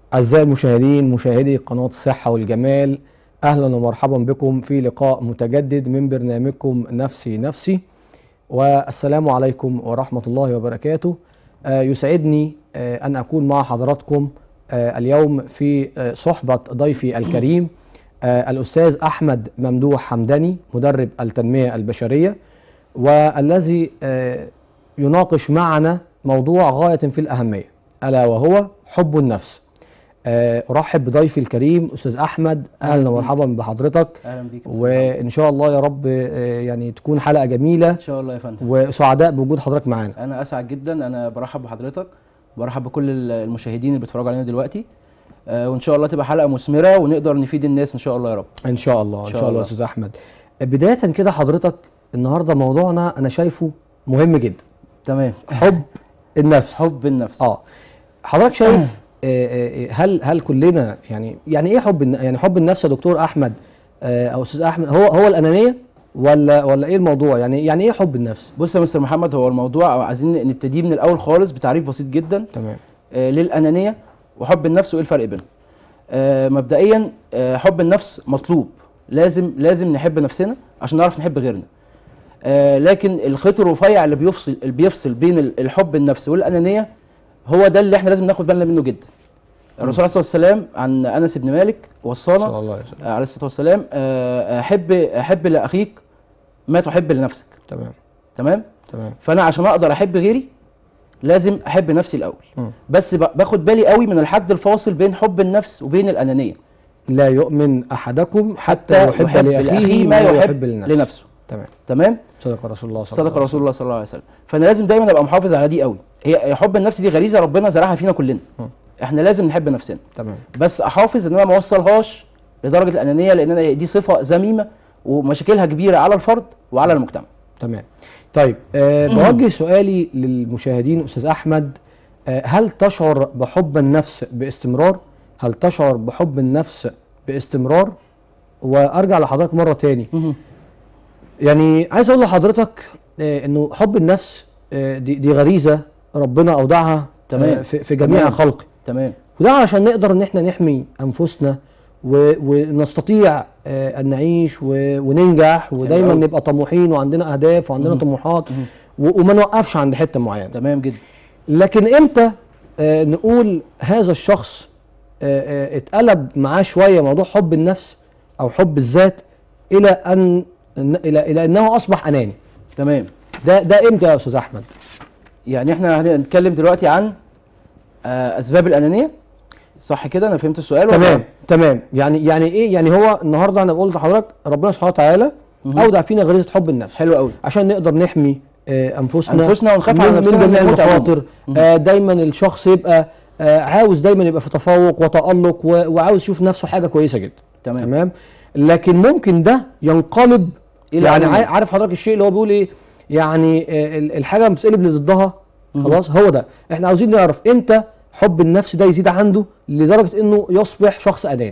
أعزائي المشاهدين مشاهدي قناة الصحة والجمال أهلا ومرحبا بكم في لقاء متجدد من برنامجكم نفسي نفسي والسلام عليكم ورحمة الله وبركاته آه، يسعدني آه، أن أكون مع حضراتكم آه، اليوم في آه، صحبة ضيفي الكريم آه، الأستاذ أحمد ممدوح حمداني مدرب التنمية البشرية والذي آه، يناقش معنا موضوع غاية في الأهمية ألا وهو حب النفس آه، أرحب بضيفي الكريم أستاذ أحمد أهلا ومرحبا بحضرتك اهلا بيك يا أستاذ محمد. وإن شاء الله يا رب آه، يعني تكون حلقة جميلة ان شاء الله يا فندم وسعداء بوجود حضرتك معانا انا اسعد جدا انا برحب بحضرتك برحب بكل ال- المشاهدين اللي بيتفرجوا علينا دلوقتي آه، وان شاء الله تبقى حلقه مثمره ونقدر نفيد الناس ان شاء الله يا رب إن شاء الله إن إن شاء, شاء الله يا الله. أستاذ أحمد بداية كده حضرتك النهاردة موضوعنا أنا شايفه مهم جدا تمام حب النفس حب النفس اه حضرتك شايف آه، آه، هل هل كلنا يعني يعني ايه حب الن- يعني حب النفس يا دكتور احمد آه، او استاذ احمد هو هو الانانيه ولا ولا ايه الموضوع يعني يعني ايه حب النفس بص يا مستر محمد هو الموضوع عايزين نبتدي من الاول خالص بتعريف بسيط جدا تمام آه، للانانيه وحب النفس وايه الفرق بينهم آه، مبدئيا آه، حب النفس مطلوب لازم لازم نحب نفسنا عشان نعرف نحب غيرنا آه، لكن الخيط الرفيع اللي بيفصل اللي بيفصل بين ال- الحب النفس والانانيه هو ده اللي احنا لازم ناخد بالنا منه جدا الرسول عليه الصلاه والسلام عن انس بن مالك وصانا صلى الله عليه وسلم آه، عليه الصلاه والسلام آه، احب احب لاخيك ما تحب لنفسك تمام تمام تمام فانا عشان اقدر احب غيري لازم احب نفسي الاول مم. بس ب- باخد بالي قوي من الحد الفاصل بين حب النفس وبين الانانيه لا يؤمن احدكم حتى يحب, لاخيه ما يحب لنفسه, لنفسه تمام تمام صدق رسول الله صلى الله صدق عليه رسول الله صلى الله عليه وسلم فانا لازم دايما ابقى محافظ على دي قوي هي حب النفس دي غريزه ربنا زرعها فينا كلنا مم. احنا لازم نحب نفسنا وسلم. تمام بس احافظ ان انا ما اوصلهاش لدرجه الانانيه لان أنا دي صفه ذميمه ومشاكلها كبيره على الفرد وعلى المجتمع تمام طيب أه بوجه سؤالي للمشاهدين استاذ احمد أه هل تشعر بحب النفس باستمرار هل تشعر بحب النفس باستمرار وارجع لحضرتك مره تاني يعني عايز اقول لحضرتك أه انه حب النفس أه دي, دي غريزه ربنا اودعها تمام. أه في, في جميع تمام. خلقه تمام وده عشان نقدر ان احنا نحمي انفسنا و... ونستطيع آه، ان نعيش و... وننجح ودايما أوي. نبقى طموحين وعندنا اهداف وعندنا مهم. طموحات مهم. و... وما نوقفش عند حته معينه تمام جدا لكن امتى آه، نقول هذا الشخص آه، آه، اتقلب معاه شويه موضوع حب النفس او حب الذات الى ان إن- الى الى انه اصبح اناني تمام ده ده امتى يا استاذ احمد يعني احنا هنتكلم دلوقتي عن آه، اسباب الانانيه صح كده انا فهمت السؤال ولا؟ تمام تمام يعني يعني ايه يعني هو النهارده انا بقول لحضرتك ربنا سبحانه وتعالى مهم. اودع فينا غريزه حب النفس حلو قوي عشان نقدر نحمي آه، انفسنا أنفسنا ونخاف من- على نفسنا من من جميع الموت المخاطر عموماً. آه، دايما الشخص يبقى آه، عاوز دايما يبقى في تفوق وتالق و- وعاوز يشوف نفسه حاجه كويسه جدا تمام تمام لكن ممكن ده ينقلب إلى يعني أنانية. عا- عارف حضرتك الشيء اللي هو بيقول ايه يعني آه، ال- الحاجه لما بتتقلب لضدها مهم. خلاص هو ده احنا عاوزين نعرف امتى حب النفس ده يزيد عنده لدرجه انه يصبح شخص اناني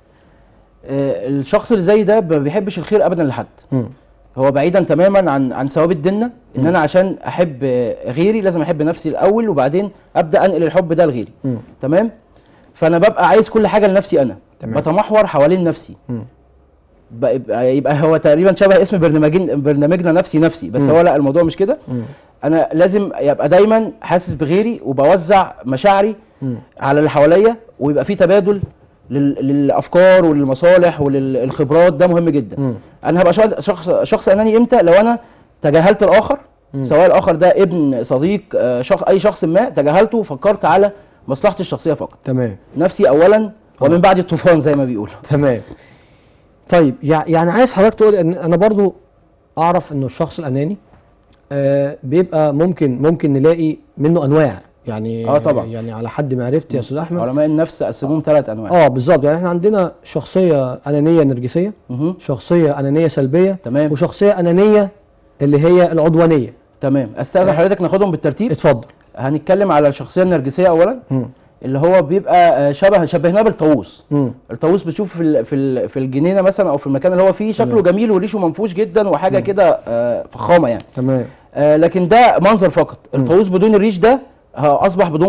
آه، الشخص اللي زي ده ما بيحبش الخير ابدا لحد مم. هو بعيدا تماما عن عن ثوابت ديننا ان مم. انا عشان احب آه، غيري لازم احب نفسي الاول وبعدين ابدا انقل الحب ده لغيري مم. تمام فانا ببقى عايز كل حاجه لنفسي انا تمام. بتمحور حوالين نفسي مم. بقى- يبقى, يبقى هو تقريبا شبه اسم برنامجين برنامجنا نفسي نفسي بس مم. هو لا الموضوع مش كده مم. انا لازم يبقى دايما حاسس بغيري وبوزع مشاعري مم. على اللي حواليا ويبقى في تبادل لل- للافكار وللمصالح وللخبرات ده مهم جدا مم. انا هبقى شخص- شخص شخص اناني امتى لو انا تجاهلت الاخر مم. سواء الاخر ده ابن صديق آه، شخص اي شخص ما تجاهلته وفكرت على مصلحتي الشخصيه فقط تمام نفسي اولا ومن بعد الطوفان زي ما بيقولوا تمام طيب يع- يعني عايز حضرتك تقول ان انا برضو اعرف انه الشخص الاناني آه بيبقى ممكن ممكن نلاقي منه انواع يعني آه طبعا. يعني على حد معرفتي يا استاذ احمد علماء النفس قسموهم ثلاث انواع اه بالظبط يعني احنا عندنا شخصيه انانيه نرجسيه مهم. شخصيه انانيه سلبيه تمام وشخصيه انانيه اللي هي العدوانيه تمام استاذن حضرتك ناخدهم بالترتيب اتفضل هنتكلم على الشخصيه النرجسيه اولا مم. اللي هو بيبقى آه، شبه شبهناه بالطاووس مم. الطاووس بتشوف في ال- في ال- في الجنينه مثلا او في المكان اللي هو فيه شكله تمام. جميل وريشه منفوش جدا وحاجه مم. كده آه، فخامه يعني تمام آه، لكن ده منظر فقط الطاووس بدون الريش ده آه، اصبح بدون قيمه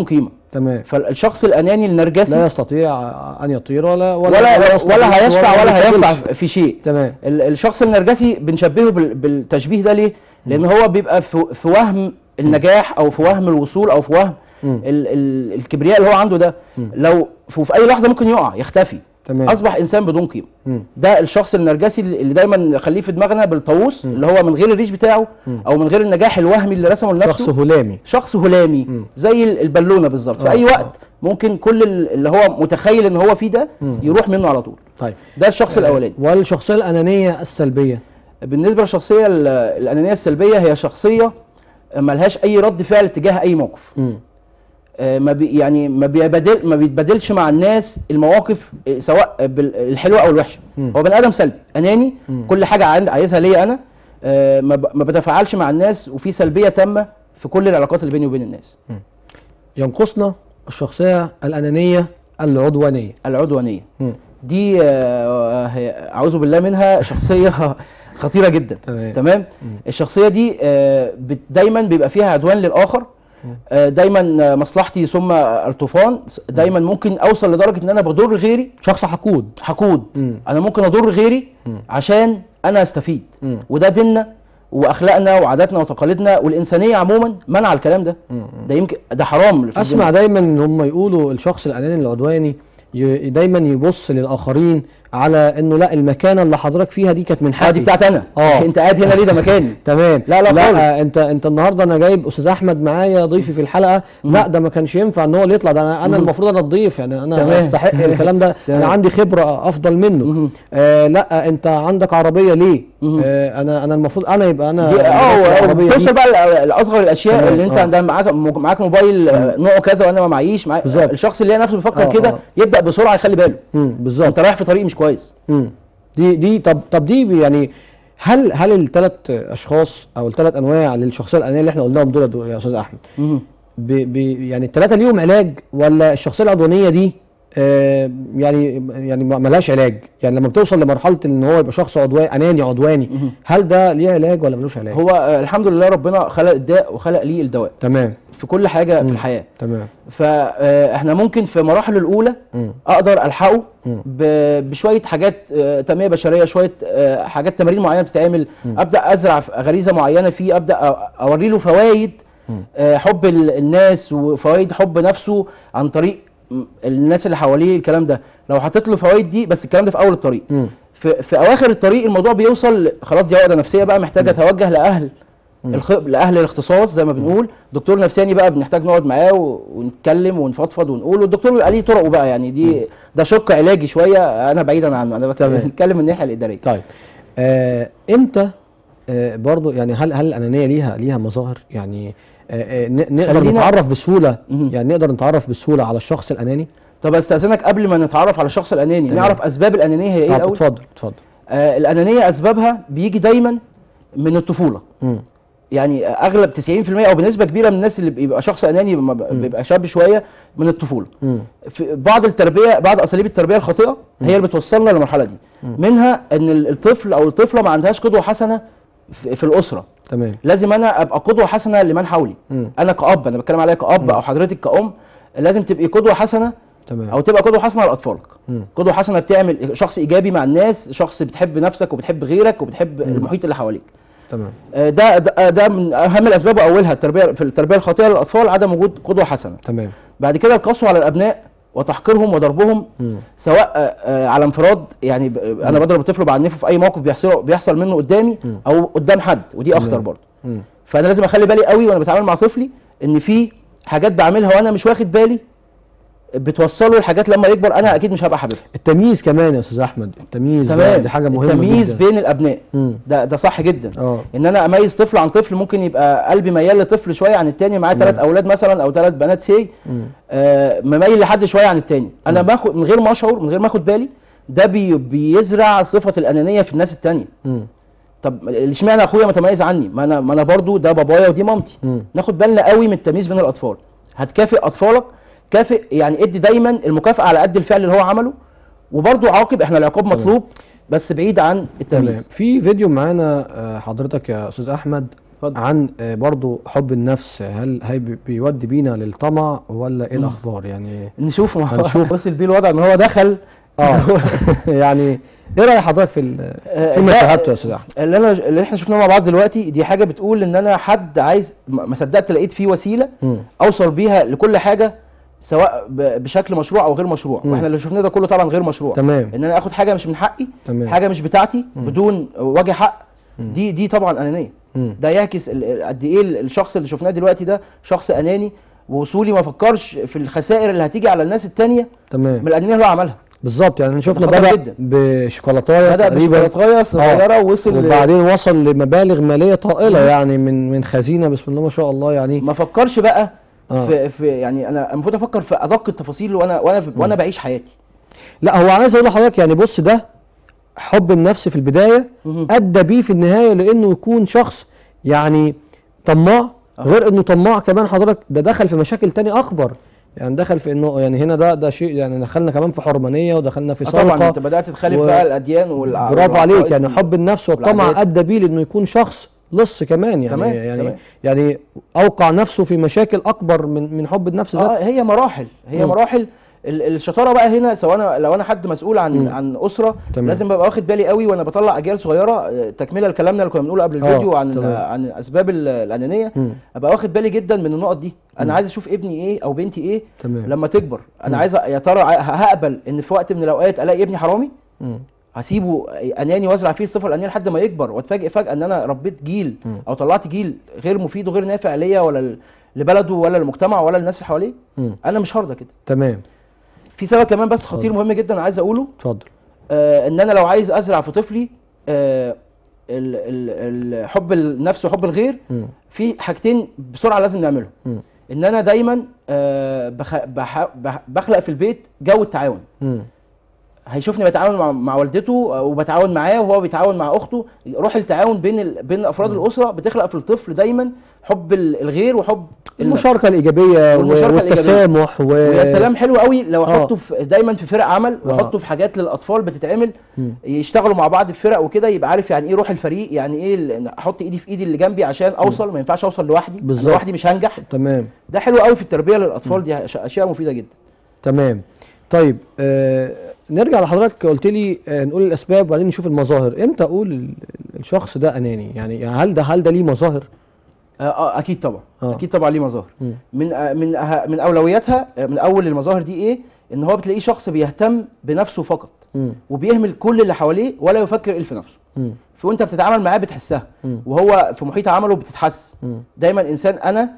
تمام فالشخص الاناني النرجسي لا يستطيع ان يطير ولا ولا ولا, يستطيع ولا هيشفع ولا يتكلمش. هينفع في شيء تمام ال- الشخص النرجسي بنشبهه بال- بالتشبيه ده ليه؟ لان هو بيبقى في في وهم النجاح او في وهم الوصول او في وهم مم. ال ال الكبرياء اللي هو عنده ده لو في في اي لحظه ممكن يقع يختفي تمام اصبح انسان بدون قيمه مم. ده الشخص النرجسي اللي دايما نخليه في دماغنا بالطاووس اللي هو من غير الريش بتاعه او من غير النجاح الوهمي اللي رسمه لنفسه شخص هلامي شخص هلامي زي ال- البالونه بالظبط في آه، اي آه. وقت ممكن كل ال- اللي هو متخيل ان هو فيه ده يروح منه على طول طيب ده الشخص الاولاني والشخصيه الانانيه السلبيه بالنسبه للشخصيه ال- الانانيه السلبيه هي شخصيه ملهاش اي رد فعل تجاه اي موقف مم. آه، ما بي يعني ما بيبادل ما بيتبادلش مع الناس المواقف آه، سواء بال- الحلوه او الوحشه مم. هو بني ادم سلبي اناني مم. كل حاجه عند عايزها ليا انا آه، ما ب- ما بتفاعلش مع الناس وفي سلبيه تامه في كل العلاقات اللي بيني وبين الناس ينقصنا الشخصيه الانانيه العدوانيه العدوانيه مم. دي آه، هي- اعوذ بالله منها شخصيه خطيره جدا تمام. تمام الشخصيه دي آه، بت- دايما بيبقى فيها عدوان للاخر آه، دايما آه، مصلحتي ثم الطوفان دايما ممكن اوصل لدرجه ان انا بضر غيري شخص حقود حقود مم. انا ممكن اضر غيري مم. عشان انا استفيد مم. وده ديننا واخلاقنا وعاداتنا وتقاليدنا والانسانيه عموما منع الكلام ده مم. ده يمكن ده حرام في اسمع الدين. دايما ان هم يقولوا الشخص الاناني العدواني ي- دايما يبص للاخرين على انه لا المكانه اللي حضرتك فيها دي كانت من اه حقي دي بتاعت انا آه. انت قاعد هنا ليه ده مكاني تمام لا لا خالص. لا انت انت النهارده انا جايب استاذ احمد معايا ضيفي في الحلقه لا ده ما كانش ينفع ان هو اللي يطلع ده انا انا المفروض انا الضيف يعني انا تمام. استحق الكلام ده انا تمام. عندي خبره افضل منه مهم. آه لا انت عندك عربيه ليه مهم. آه انا انا المفروض انا يبقى انا دي- اه العربية دي. توصل بقى ل- لاصغر الاشياء تمام، اللي انت آه. عندها معاك م- معاك موبايل آه، نوعه كذا وانا ما معيش معايا بالظبط. الشخص اللي نفسه بيفكر آه، كده آه. يبدا بسرعه يخلي باله مم، بالظبط انت رايح في طريق مش كويس مم. دي دي طب طب دي بي- يعني هل هل الثلاث اشخاص او الثلاث انواع للشخصيه الانانيه اللي احنا قلناهم دول يا استاذ احمد مهم. بي بي يعني الثلاثه ليهم علاج ولا الشخصيه العدوانيه دي آه يعني يعني ما ملهاش علاج يعني لما بتوصل لمرحله ان هو يبقى شخص عدواني اناني عدواني مهم. هل ده ليه علاج ولا ملوش علاج هو آه، الحمد لله ربنا خلق الداء وخلق ليه الدواء تمام في كل حاجه مم. في الحياه تمام فاحنا ممكن في مراحله الاولى مم. اقدر الحقه مم. ب- بشويه حاجات آه، تنميه بشريه شويه آه، حاجات تمارين معينه بتتعمل ابدا ازرع في غريزه معينه فيه ابدا أ- اوري له فوائد مم. آه، حب ال- الناس وفوائد حب نفسه عن طريق م- الناس اللي حواليه الكلام ده لو حطيت له فوائد دي بس الكلام ده في اول الطريق مم. في, في اواخر الطريق الموضوع بيوصل ل- خلاص دي عقده نفسيه بقى محتاجه اتوجه لاهل الخ... لاهل الاختصاص زي ما بنقول دكتور نفساني بقى بنحتاج نقعد معاه و... ونتكلم ونفضفض ونقول والدكتور بيبقى ليه طرقه بقى يعني دي ده شق علاجي شويه انا بعيدا عنه انا بك- تمام. بنتكلم من الناحيه الاداريه طيب آه امتى آه برضو يعني هل هل الانانيه ليها ليها مظاهر يعني آه آه ن- نقدر خلينا- نتعرف بسهوله مهم. يعني نقدر نتعرف بسهوله على الشخص الاناني طب استاذنك قبل ما نتعرف على الشخص الاناني تمام. نعرف اسباب الانانيه هي ايه طب الاول اتفضل اتفضل آه الانانيه اسبابها بيجي دايما من الطفوله مم. يعني اغلب 90% او بنسبه كبيره من الناس اللي بيبقى شخص اناني لما ب- بيبقى شاب شويه من الطفوله مم. في بعض التربيه بعض اساليب التربيه الخاطئه هي اللي بتوصلنا للمرحله دي منها ان ال- الطفل او الطفله ما عندهاش قدوه حسنه في في الاسره تمام لازم انا ابقى قدوه حسنه لمن حولي مم. انا كاب انا بتكلم عليا كاب او حضرتك كأم لازم تبقي قدوه حسنه تمام او تبقى قدوه حسنه لاطفالك مم. قدوه حسنه بتعمل شخص ايجابي مع الناس شخص بتحب نفسك وبتحب غيرك وبتحب المحيط اللي حواليك تمام آه، ده ده ده من اهم الاسباب واولها التربيه في التربيه الخاطئه للاطفال عدم وجود قدوه حسنه تمام بعد كده القسوه على الابناء وتحقيرهم وضربهم مم. سواء آه، آه، على انفراد يعني ب- انا بضرب الطفل بعنفه في اي موقف بيحصل بيحصل منه قدامي او قدام حد ودي اخطر تمام. برضه مم. فانا لازم اخلي بالي قوي وانا بتعامل مع طفلي ان في حاجات بعملها وانا مش واخد بالي بتوصله لحاجات لما يكبر انا اكيد مش هبقى حاببها التمييز كمان يا استاذ احمد التمييز ده تمام دي حاجه مهمه التمييز جدا بين الابناء مم. ده ده صح جدا اه ان انا اميز طفل عن طفل ممكن يبقى قلبي ميال لطفل شويه عن التاني معاه ثلاث اولاد مثلا او ثلاث بنات سي مم. آه مميل لحد شويه عن التاني انا باخد من غير ما اشعر من غير ما اخد بالي ده بي بيزرع صفه الانانيه في الناس التانيه مم. طب اشمعنى اخويا متميز عني ما انا ما انا برضو ده بابايا ودي مامتي مم. ناخد بالنا قوي من التمييز بين الاطفال هتكافئ اطفالك كافئ يعني ادي دايما المكافاه على قد الفعل اللي هو عمله وبرضو عاقب احنا العقاب مطلوب بس بعيد عن تمام التمييز في فيديو معانا آه، حضرتك يا استاذ احمد اتفضل. عن آه، برضو حب النفس هل هي بي- بيودي بينا للطمع ولا ايه الاخبار يعني نشوف ما هو هنشوف. وصل بيه الوضع ان هو دخل اه يعني ايه راي حضرتك في ال- آه، فيما لا، شاهدته يا استاذ احمد اللي انا اللي احنا شفناه مع بعض دلوقتي دي حاجه بتقول ان انا حد عايز ما ما صدقت لقيت فيه وسيله مم. اوصل بيها لكل حاجه سواء ب- بشكل مشروع او غير مشروع مم. واحنا اللي شفناه ده كله طبعا غير مشروع تمام ان انا اخد حاجه مش من حقي تمام حاجه مش بتاعتي بدون وجه حق مم. دي دي طبعا انانيه مم. ده يعكس ال- ال- قد ايه ال- الشخص اللي شفناه دلوقتي ده شخص اناني ووصولي ما فكرش في الخسائر اللي هتيجي على الناس التانية تمام من الانانيه اللي هو عملها بالظبط يعني شفنا خطر بدا جدا. بشوكولاتايه بدا تقريبا بشوكولاته صغيره ووصل ل- وبعدين وصل لمبالغ ماليه طائله يعني من من خزينه بسم الله ما شاء الله يعني ما فكرش بقى آه. في, في يعني انا المفروض افكر في ادق التفاصيل وانا وانا في وانا بعيش حياتي لا هو عايز اقول لحضرتك يعني بص ده حب النفس في البدايه مهم. ادى بيه في النهايه لانه يكون شخص يعني طماع آه. غير انه طماع كمان حضرتك ده دخل في مشاكل تاني اكبر يعني دخل في انه يعني هنا ده ده شيء يعني دخلنا كمان في حرمانيه ودخلنا في آه طبعا سرقه انت بدات تخالف و- بقى الاديان والع... برافو عليك والعقائد يعني وال- حب النفس والطمع والعادات. ادى بيه لانه يكون شخص لص كمان يعني تمام، يعني تمام. يعني اوقع نفسه في مشاكل اكبر من من حب النفس ذاته اه هي مراحل هي مم. مراحل ال- الشطاره بقى هنا سواء انا لو انا حد مسؤول عن مم. عن اسره تمام. لازم ابقى واخد بالي قوي وانا بطلع اجيال صغيره آه، تكمله لكلامنا اللي كنا بنقوله قبل آه، الفيديو عن تمام. عن اسباب ال- الانانيه مم. ابقى واخد بالي جدا من النقط دي انا عايز اشوف ابني ايه او بنتي ايه تمام لما تكبر انا مم. عايز أ- يا ترى ه- هقبل ان في وقت من الاوقات الاقي ابني حرامي مم. هسيبه اناني وازرع فيه الصفه الانانيه لحد ما يكبر واتفاجئ فجاه ان انا ربيت جيل مم. او طلعت جيل غير مفيد وغير نافع ليا ولا ل- لبلده ولا للمجتمع ولا للناس اللي حواليه مم. انا مش هرضى كده تمام في سبب كمان بس خطير اتفضل. مهم جدا عايز اقوله اتفضل آه ان انا لو عايز ازرع في طفلي آه ال- ال- ال- حب النفس وحب الغير مم. في حاجتين بسرعه لازم نعملهم مم. ان انا دايما آه بخ... بح... بح... بخلق في البيت جو التعاون مم. هيشوفني بتعاون مع, مع والدته وبتعاون معاه وهو بيتعاون مع اخته روح التعاون بين ال... بين افراد الاسره بتخلق في الطفل دايما حب ال- الغير وحب النفس. المشاركه الايجابيه و- والمشاركة والتسامح و... ويا سلام حلو قوي لو آه. احطه في دايما في فرق عمل آه. واحطه في حاجات للاطفال بتتعمل مم. يشتغلوا مع بعض في فرق وكده يبقى عارف يعني ايه روح الفريق يعني ايه ال- احط ايدي في ايدي اللي جنبي عشان اوصل ما ينفعش اوصل لوحدي أنا بالظبط. لوحدي مش هنجح تمام ده حلو قوي في التربيه للاطفال دي أش- اشياء مفيده جدا تمام طيب آه نرجع لحضرتك قلت لي آه نقول الاسباب وبعدين نشوف المظاهر امتى اقول ال- الشخص ده اناني يعني هل ده هل ده ليه مظاهر آه, اه اكيد طبعا آه. اكيد طبعا ليه مظاهر مم. من آه من آه من اولوياتها آه من اول المظاهر دي ايه ان هو بتلاقيه شخص بيهتم بنفسه فقط مم. وبيهمل كل اللي حواليه ولا يفكر الا في نفسه مم. فوانت بتتعامل معاه بتحسها مم. وهو في محيط عمله بتتحس مم. دايما انسان انا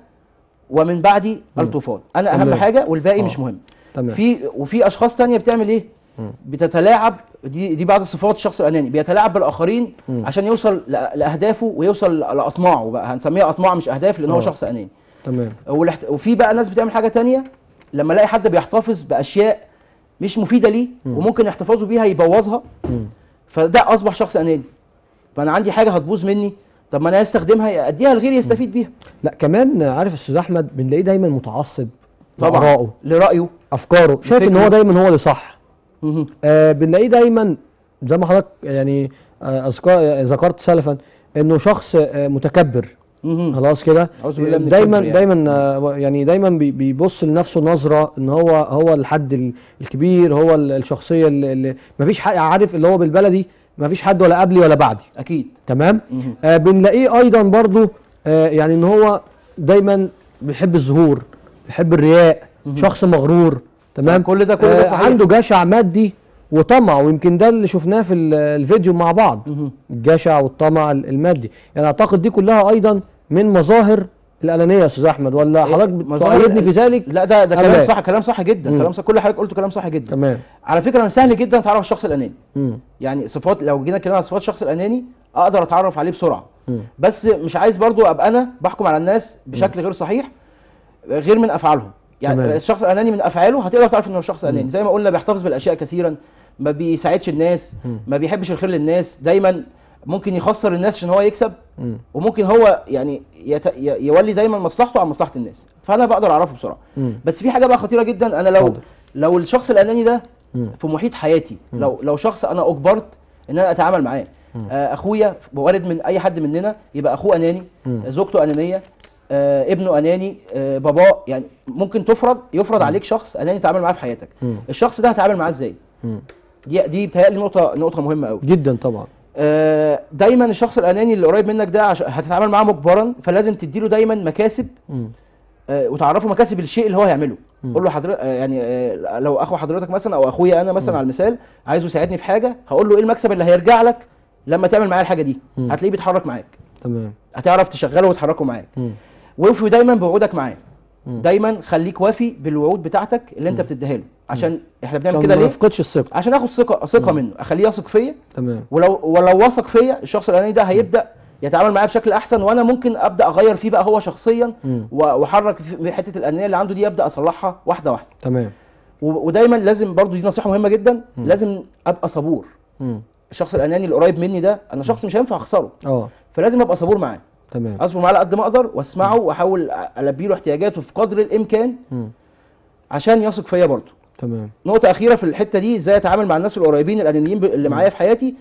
ومن بعدي الطوفان انا اهم تمام. حاجه والباقي آه. مش مهم تمام في وفي اشخاص تانية بتعمل ايه مم. بتتلاعب دي دي بعض صفات الشخص الاناني بيتلاعب بالاخرين مم. عشان يوصل ل- لاهدافه ويوصل لاطماعه بقى هنسميها اطماع مش اهداف لان آه. هو شخص اناني تمام والاحت- وفي بقى ناس بتعمل حاجه تانية لما الاقي حد بيحتفظ باشياء مش مفيده ليه مم. وممكن يحتفظوا بيها يبوظها مم. فده اصبح شخص اناني فانا عندي حاجه هتبوظ مني طب ما انا استخدمها اديها لغيري يستفيد بيها لا كمان عارف استاذ احمد بنلاقيه دايما متعصب طبعا لآرائه لرايه افكاره شايف ان فكره. هو دايما هو اللي صح مهم. آه بنلاقيه دايما زي ما حضرتك يعني آه أذكر- ذكرت سلفا انه شخص آه متكبر مهم. خلاص كده أعوذ بالله من دايما الكبر يعني. دايما آه، يعني دايما بي- بيبص لنفسه نظره ان هو هو الحد ال- الكبير هو ال- الشخصيه اللي, اللي مفيش حد عارف اللي هو بالبلدي مفيش حد ولا قبلي ولا بعدي اكيد تمام مهم. آه بنلاقيه ايضا برضو آه يعني ان هو دايما بيحب الظهور بيحب الرياء مهم. شخص مغرور تمام كل ده- كل ده آه صحيح. عنده جشع مادي وطمع ويمكن ده اللي شفناه في ال- الفيديو مع بعض مهم. الجشع والطمع ال- المادي يعني اعتقد دي كلها ايضا من مظاهر الانانيه يا استاذ احمد ولا إيه، حضرتك مظاهر بتؤيدني ال- في ذلك لا ده ده أنا كلام لا. صح كلام صح جدا مم. كلام صح كل حضرتك قلته كلام صح جدا تمام على فكره انا سهل جدا اتعرف الشخص الاناني مم. يعني صفات لو جينا اتكلمنا عن صفات الشخص الاناني اقدر اتعرف عليه بسرعه مم. بس مش عايز برضو ابقى انا بحكم على الناس بشكل غير صحيح غير من افعالهم يعني تمام. الشخص الاناني من افعاله هتقدر تعرف انه شخص اناني زي ما قلنا بيحتفظ بالاشياء كثيرا ما بيساعدش الناس مم. ما بيحبش الخير للناس دايما ممكن يخسر الناس عشان هو يكسب مم. وممكن هو يعني يت... ي- يولي دايما مصلحته عن مصلحه الناس فانا بقدر اعرفه بسرعه مم. بس في حاجه بقى خطيره جدا انا لو اتفضل. لو الشخص الاناني ده مم. في محيط حياتي لو لو شخص انا اجبرت ان انا اتعامل معاه آه اخويا وارد من اي حد مننا يبقى اخوه اناني مم. زوجته انانيه آه ابنه اناني آه باباه يعني ممكن تفرض يفرض عليك شخص اناني تتعامل معاه في حياتك مم. الشخص ده هتعامل معاه ازاي مم. دي دي بتهيألي نقطه نقطه مهمه قوي جدا طبعا آه، دايما الشخص الاناني اللي قريب منك ده عش... هتتعامل معاه مجبرا فلازم تديله دايما مكاسب مم. آه، وتعرفه مكاسب الشيء اللي هو هيعمله مم. قول له حضرتك يعني آه، لو اخو حضرتك مثلا او اخويا انا مثلا على المثال عايزه يساعدني في حاجه هقول له ايه المكسب اللي هيرجع لك لما تعمل معايا الحاجه دي مم. هتلاقيه بيتحرك معاك تمام هتعرف تشغله وتحركه معاك مم. ووفي دايما بوعودك معاه مم. دايما خليك وافي بالوعود بتاعتك اللي انت بتديها له عشان احنا بنعمل عشان كده ما ليه نفقدش الثقه عشان اخد ثقه ثقه منه اخليه يثق فيا تمام ولو ولو وثق فيا الشخص الاولاني ده هيبدا يتعامل معايا بشكل احسن وانا ممكن ابدا اغير فيه بقى هو شخصيا مم. و- واحرك في حته الانانيه اللي عنده دي ابدا اصلحها واحده واحده تمام و- ودايما لازم برضو دي نصيحه مهمه جدا لازم ابقى صبور مم. الشخص الاناني اللي قريب مني ده انا شخص مش هينفع اخسره اه فلازم ابقى صبور معاه تمام اصبر معاه على قد ما اقدر واسمعه واحاول البي له احتياجاته في قدر الامكان مم. عشان يثق فيا برضو تمام نقطة أخيرة في الحتة دي ازاي اتعامل مع الناس القريبين الأنانيين ب- اللي معايا في حياتي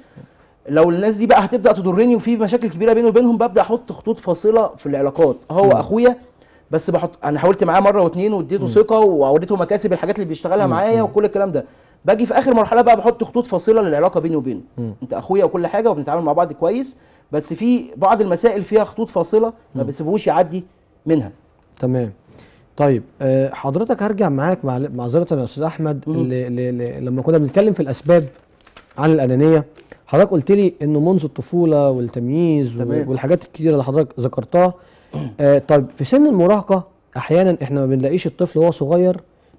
لو الناس دي بقى هتبدأ تضرني وفي مشاكل كبيرة بيني وبينهم ببدأ أحط خطوط فاصلة في العلاقات هو أخويا بس بحط أنا حاولت معاه مرة واتنين واديته ثقة ووريته مكاسب الحاجات اللي بيشتغلها معايا وكل الكلام ده باجي في آخر مرحلة بقى بحط خطوط فاصلة للعلاقة بيني وبينه مم. أنت أخويا وكل حاجة وبنتعامل مع بعض كويس بس في بعض المسائل فيها خطوط فاصلة ما بسيبوش يعدي منها تمام طيب آه، حضرتك هرجع معاك مع معذره يا استاذ احمد مم. ل... ل... ل... لما كنا بنتكلم في الاسباب عن الانانيه حضرتك قلت لي انه منذ الطفوله والتمييز و... تمام. والحاجات الكتيره اللي حضرتك ذكرتها آه طيب في سن المراهقه احيانا احنا ما بنلاقيش الطفل وهو صغير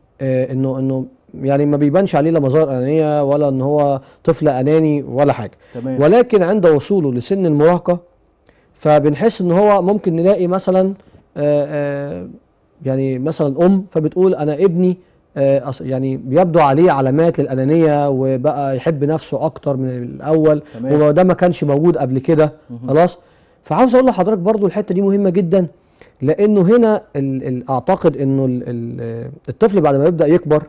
آه انه انه يعني ما بيبانش عليه لا مظاهر انانيه ولا ان هو طفل اناني ولا حاجه تمام ولكن عند وصوله لسن المراهقة فبنحس ان هو ممكن نلاقي مثلا آه، آه، يعني مثلا ام فبتقول انا ابني آه، أص- يعني بيبدو عليه علامات للأنانية وبقى يحب نفسه أكتر من الأول تمام. وده ما كانش موجود قبل كده خلاص فعاوز أقول لحضرتك برضو الحتة دي مهمة جدا لأنه هنا ال ال أعتقد إنه ال ال الطفل بعد ما يبدأ يكبر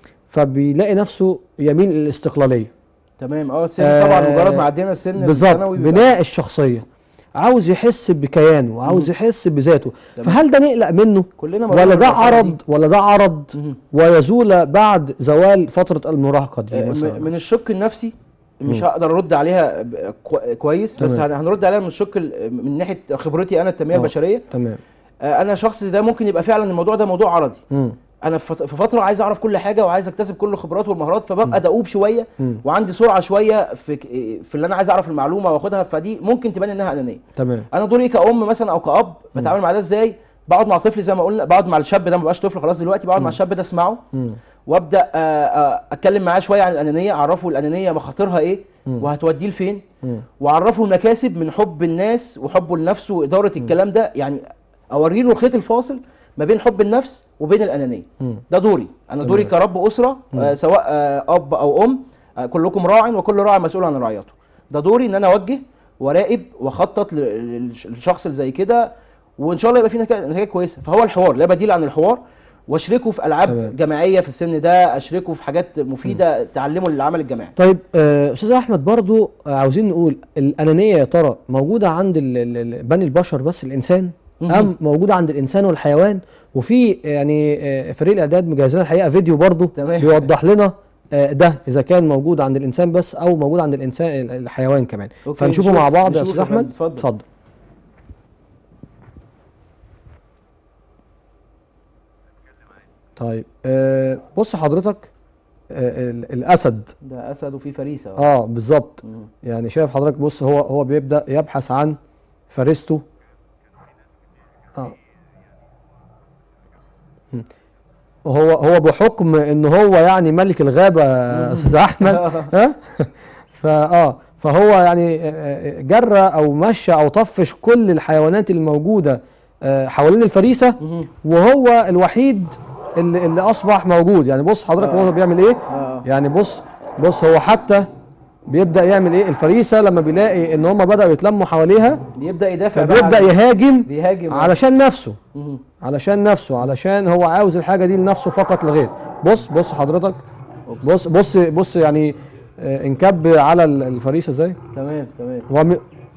فبيلاقي نفسه يميل للاستقلالية تمام اه السن آه، طبعا مجرد ما عدينا السن بالظبط الثانوي بيبقى- بناء الشخصيه عاوز يحس بكيانه عاوز يحس بذاته تمام. فهل ده نقلق منه كلنا مرينا ولا ده بالمرحلة عرض دي. ولا ده عرض مهم. ويزول بعد زوال فتره المراهقه دي آه، م- مثلا من الشق النفسي مش هقدر ارد عليها ب- كو- كويس بس تمام. هن- هنرد عليها من الشق ال- من ناحيه خبرتي انا التنميه آه. البشريه تمام آه، انا شخص ده ممكن يبقى فعلا الموضوع ده موضوع عرضي مم. انا في فت- في فتره عايز اعرف كل حاجه وعايز اكتسب كل الخبرات والمهارات فببقى دؤوب شويه مم. وعندي سرعه شويه في ك- في اللي انا عايز اعرف المعلومه واخدها فدي ممكن تبان انها انانيه تمام انا دوري كأم مثلا او كأب بتعامل مع ده ازاي بقعد مع طفلي زي ما قلنا بقعد مع الشاب ده ما بقاش طفل خلاص دلوقتي بقعد مع الشاب ده اسمعه مم. وابدا آه، آه، اتكلم معاه شويه عن الانانيه اعرفه الانانيه مخاطرها ايه مم. وهتوديه لفين مم. واعرفه المكاسب من حب الناس وحبه لنفسه واداره الكلام ده يعني اوري له الخيط الفاصل ما بين حب النفس وبين الانانيه مم. ده دوري انا دوري تمام. كرب اسره آه سواء آه اب او ام آه كلكم راع وكل راع مسؤول عن رعيته ده دوري ان انا اوجه وراقب واخطط لل- للشخص اللي زي كده وان شاء الله يبقى في نتائج نتائج كويسه فهو الحوار لا بديل عن الحوار واشركه في العاب تمام. جماعيه في السن ده اشركه في حاجات مفيده تعلمه للعمل الجماعي طيب آه، استاذ احمد برضو آه، عاوزين نقول الانانيه يا ترى موجوده عند ال- ال- ال- بني البشر بس الانسان مهم. ام موجوده عند الانسان والحيوان وفي يعني آه، فريق الاعداد مجهزين الحقيقه فيديو برضو تمام. بيوضح لنا آه، ده اذا كان موجود عند الانسان بس او موجود عند الانسان الحيوان كمان أوكي، فنشوفه نشوف- مع بعض يا نشوف استاذ يا فندم، احمد اتفضل. اتفضل طيب آه، بص حضرتك آه، ال- الاسد ده اسد وفي فريسه اه بالظبط مم. يعني شايف حضرتك بص هو هو بيبدأ يبحث عن فريسته اه مم. هو هو بحكم ان هو يعني ملك الغابة يا استاذ احمد ها فاه فهو يعني آه، آه، جرى او مشى او طفش كل الحيوانات الموجودة آه، حوالين الفريسة مهم. وهو الوحيد اللي, اللي اصبح موجود يعني بص حضرتك هو بيعمل ايه آه. يعني بص بص هو حتى بيبدا يعمل ايه الفريسه لما بيلاقي ان هم بداوا يتلموا حواليها بيبدا يدافع بقى فبيبدا عن- يهاجم بيهاجم علشان نفسه مهم. علشان نفسه علشان هو عاوز الحاجه دي لنفسه فقط لا غير بص بص حضرتك بص بص بص يعني آه، انكب على ال- الفريسه ازاي تمام تمام وم...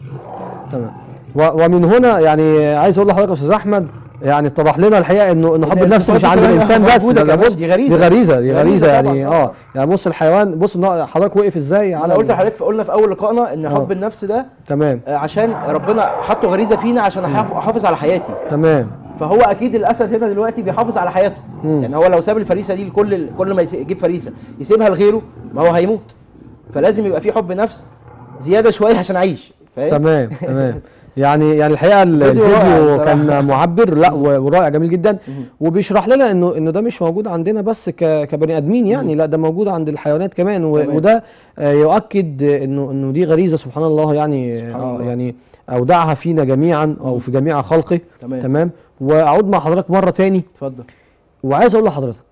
تمام و... ومن هنا يعني عايز اقول لحضرتك يا استاذ احمد يعني اتضح لنا الحقيقه انه انه حب إن النفس مش الصفات عند كمان الانسان بس موجودة ده- ده كمان، بص دي غريزة. دي غريزه دي غريزة غريزه يعني طبعاً، اه آه. يعني بص الحيوان بص إن حضرتك وقف ازاي على انا قلت ال- لحضرتك قلنا في اول لقائنا ان آه. حب النفس ده تمام آه، عشان ربنا حطه غريزه فينا عشان أحاف- احافظ على حياتي تمام فهو اكيد الاسد هنا دلوقتي بيحافظ على حياته مم. يعني هو لو ساب الفريسه دي لكل كل ما يس- يجيب فريسه يسيبها لغيره ما هو هيموت فلازم يبقى في حب نفس زياده شويه عشان اعيش فاهم تمام تمام يعني يعني الحقيقه ال- فيديو رائع الفيديو بصراحة. كان معبر لا و- ورائع جميل جدا مهم. وبيشرح لنا انه انه ده مش موجود عندنا بس ك- كبني ادمين يعني لا ده موجود عند الحيوانات كمان و- تمام. وده آه، يؤكد انه انه دي غريزه سبحان الله يعني سبحان آه، الله. يعني اودعها فينا جميعا او في جميع خلقه تمام تمام واعود مع حضرتك مره تاني اتفضل وعايز اقول لحضرتك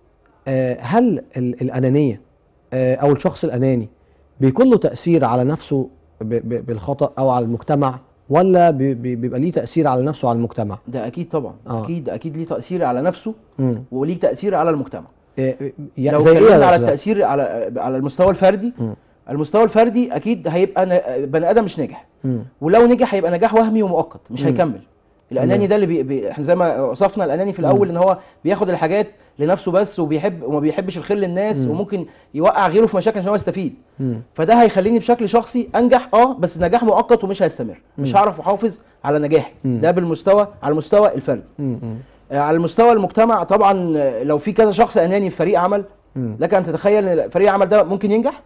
آه، هل ال- الانانيه آه، او الشخص الاناني بيكون له تاثير على نفسه ب- ب- بالخطا او على المجتمع ولا بي- بي- بيبقى ليه تاثير على نفسه وعلى المجتمع ده اكيد طبعا آه. اكيد اكيد ليه تاثير على نفسه مم. وليه تاثير على المجتمع آه، يا- لو زي ايه اتكلمنا يا على أستاذ؟ التاثير على على المستوى الفردي مم. المستوى الفردي اكيد هيبقى ن- بني ادم مش ناجح مم. ولو نجح هيبقى نجاح وهمي ومؤقت مش مم. هيكمل الاناني تمام. ده اللي بي... بي... احنا زي ما وصفنا الاناني في الاول ان هو بياخد الحاجات لنفسه بس وبيحب وما بيحبش الخير للناس مم. وممكن يوقع غيره في مشاكل عشان هو يستفيد مم. فده هيخليني بشكل شخصي انجح اه بس نجاح مؤقت ومش هيستمر مش مم. هعرف احافظ على نجاحي مم. ده بالمستوى على المستوى الفردي مم. مم. آه، على المستوى المجتمع طبعا آه، لو في كذا شخص اناني في فريق عمل مم. لك ان تتخيل ان فريق العمل ده ممكن ينجح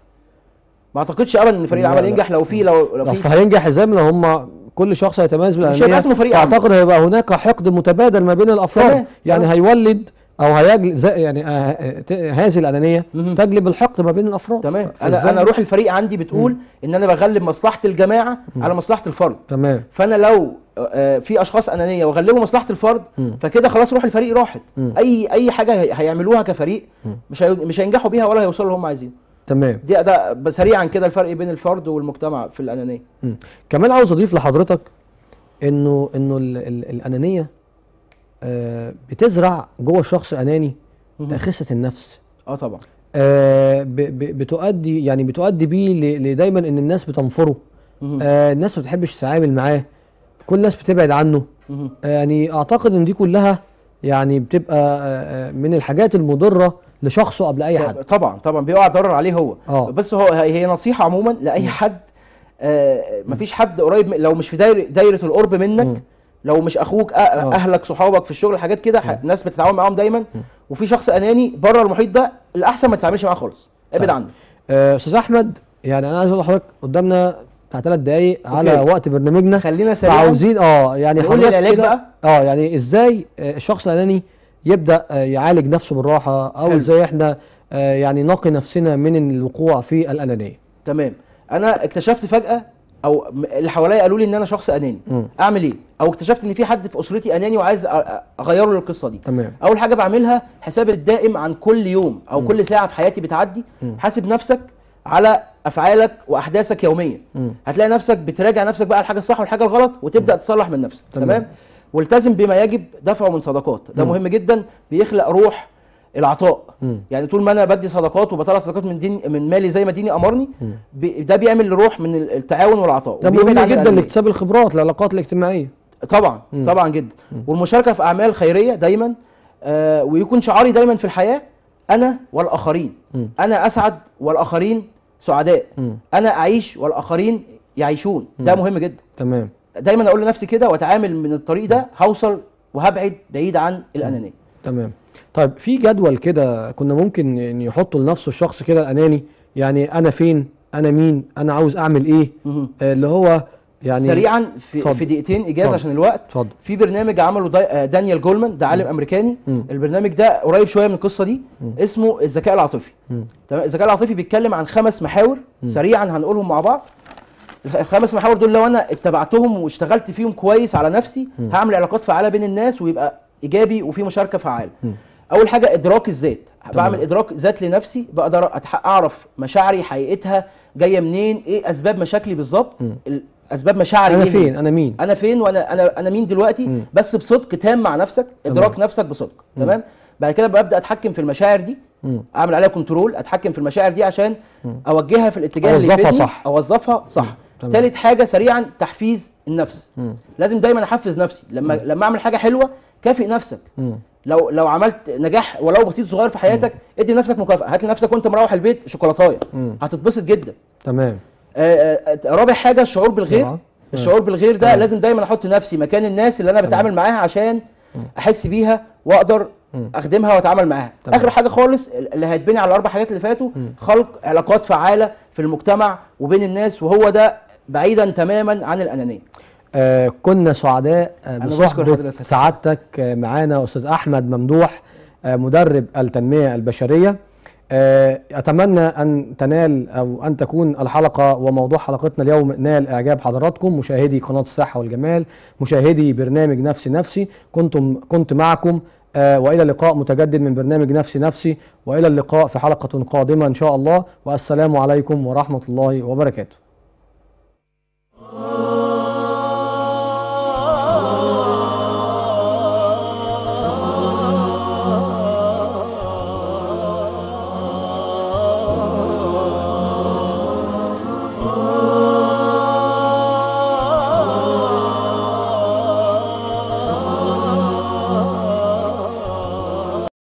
ما اعتقدش ابدا ان فريق لا، العمل لا. ينجح لو في لو لو اصل في هينجح ازاي لو هم كل شخص هيتميز بالانانيه هيبقى اسمه فريق عمل. فاعتقد هيبقى هناك حقد متبادل ما بين الافراد تمام، يعني تمام. هيولد او هيجل زي يعني آه، آه، ت- هذه الانانيه مهم. تجلب الحقد ما بين الافراد تمام ف- انا فإزاي؟ انا روح الفريق عندي بتقول ان انا بغلب مصلحه الجماعه على مصلحه الفرد تمام فانا لو آه، في اشخاص انانيه وغلبوا مصلحه الفرد مم. فكده خلاص روح الفريق راحت مم. اي اي حاجه هي- هيعملوها كفريق مم. مش هي- مش هينجحوا بيها ولا هيوصلوا اللي هم عايزينه تمام دي ده ب- سريعا كده الفرق بين الفرد والمجتمع في الانانيه مم. كمان عاوز اضيف لحضرتك انه انه ال ال الانانيه آه بتزرع جوه الشخص الاناني مهم. آه، خسه النفس اه طبعا آه ب ب بتؤدي يعني بتؤدي بيه ل- ل- دايما ان الناس بتنفره مهم. آه الناس ما بتحبش تتعامل معاه كل الناس بتبعد عنه مهم. آه يعني اعتقد ان دي كلها يعني بتبقى آه آه، من الحاجات المضره لشخصه قبل اي حد طبعا طبعا بيقع ضرر عليه هو اه بس هو هي هي نصيحه عموما لاي حد آه مفيش حد قريب من لو مش في دايره دايره القرب مم. منك لو مش اخوك أ- آه. اهلك صحابك في الشغل حاجات كده ح- ناس بتتعاون معاهم دايما وفي شخص اناني بره المحيط ده الاحسن ما تتعاملش معاه خالص ابعد طيب. عنه آه، استاذ احمد يعني انا عايز اقول لحضرتك قدامنا بتاع ثلاث دقايق على أوكي. وقت برنامجنا خلينا سريعا فعاوزين اه يعني نقول حضرتك العلاج كده- بقى. اه يعني ازاي آه، الشخص الاناني يبدا آه، يعالج نفسه بالراحه او حلو. ازاي احنا آه، يعني نقي نفسنا من الوقوع في الانانيه تمام انا اكتشفت فجاه او م- اللي حواليا قالوا لي ان انا شخص اناني مم. اعمل ايه او اكتشفت ان في حد في اسرتي اناني وعايز أ- أ- اغيره للقصه دي تمام اول حاجه بعملها حساب الدائم عن كل يوم او كل ساعه في حياتي بتعدي مم. حاسب نفسك على افعالك واحداثك يوميا مم. هتلاقي نفسك بتراجع نفسك بقى على الحاجه الصح والحاجه الغلط وتبدا تصلح من نفسك تمام. تمام, والتزم بما يجب دفعه من صدقات ده مم. مهم جدا بيخلق روح العطاء مم. يعني طول ما انا بدي صدقات وبطلع صدقات من دين من مالي زي ما ديني امرني مم. بي ده بيعمل روح من التعاون والعطاء ده وبيبعد مهم عن جدا الأنانية. لاكتساب الخبرات العلاقات الاجتماعيه طبعا مم. طبعا جدا مم. والمشاركه في اعمال خيريه دايما آه ويكون شعاري دايما في الحياه انا والاخرين مم. انا اسعد والاخرين سعداء مم. انا اعيش والاخرين يعيشون ده مم. مهم جدا تمام دايما اقول لنفسي كده واتعامل من الطريق ده هوصل وهبعد بعيد عن الانانيه تمام طيب في جدول كده كنا ممكن يعني يحطه لنفسه الشخص كده الاناني يعني انا فين انا مين انا عاوز اعمل ايه مهم. آه، اللي هو يعني سريعا في, اتفضل. في دقيقتين اجازه اتفضل. عشان الوقت اتفضل في برنامج عمله داي... آه، دانيال جولمان ده عالم امريكاني مم. البرنامج ده قريب شويه من القصه دي مم. اسمه الذكاء العاطفي مم. تمام الذكاء العاطفي بيتكلم عن خمس محاور مم. سريعا هنقولهم مع بعض الخ- الخمس محاور دول لو انا اتبعتهم واشتغلت فيهم كويس على نفسي مم. هعمل علاقات فعاله بين الناس ويبقى ايجابي وفي مشاركه فعاله مم. اول حاجه ادراك الذات تمام. بعمل ادراك ذات لنفسي بقدر أتح- اعرف مشاعري حقيقتها جايه منين ايه اسباب مشاكلي بالظبط مم. ال- اسباب مشاعري انا إيه هي؟ فين انا مين انا فين وانا انا انا مين دلوقتي مم. بس بصدق تام مع نفسك ادراك نفسك بصدق مم. تمام بعد كده ببدا اتحكم في المشاعر دي مم. اعمل عليها كنترول اتحكم في المشاعر دي عشان اوجهها في الاتجاه اللي أوظفها يفيدني صح. اوظفها صح تمام. ثالث حاجه سريعا تحفيز النفس مم. لازم دايما احفز نفسي لما لما اعمل حاجه حلوه كافئ نفسك مم. لو لو عملت نجاح ولو بسيط صغير في حياتك ادي نفسك مكافاه هات لنفسك وانت مروح البيت شوكولاتايه مم. هتتبسط جدا تمام آه، آه، رابع حاجه الشعور بالغير بسرعة. الشعور بالغير ده تمام. لازم دايما احط نفسي مكان الناس اللي انا بتعامل معاها عشان احس بيها واقدر مم. اخدمها واتعامل معاها تمام. اخر حاجه خالص اللي هيتبني على الاربع حاجات اللي فاتوا خلق علاقات فعاله في المجتمع وبين الناس وهو ده بعيدا تماما عن الانانيه آه كنا سعداء آه أنا بشكر بصحبة حضرتك. سعادتك آه معانا أستاذ أحمد ممدوح آه مدرب التنمية البشرية آه أتمنى أن تنال أو أن تكون الحلقة وموضوع حلقتنا اليوم نال إعجاب حضراتكم مشاهدي قناة الصحة والجمال مشاهدي برنامج نفسي نفسي كنتم كنت معكم آه وإلى لقاء متجدد من برنامج نفسي نفسي وإلى اللقاء في حلقة قادمة إن شاء الله والسلام عليكم ورحمة الله وبركاته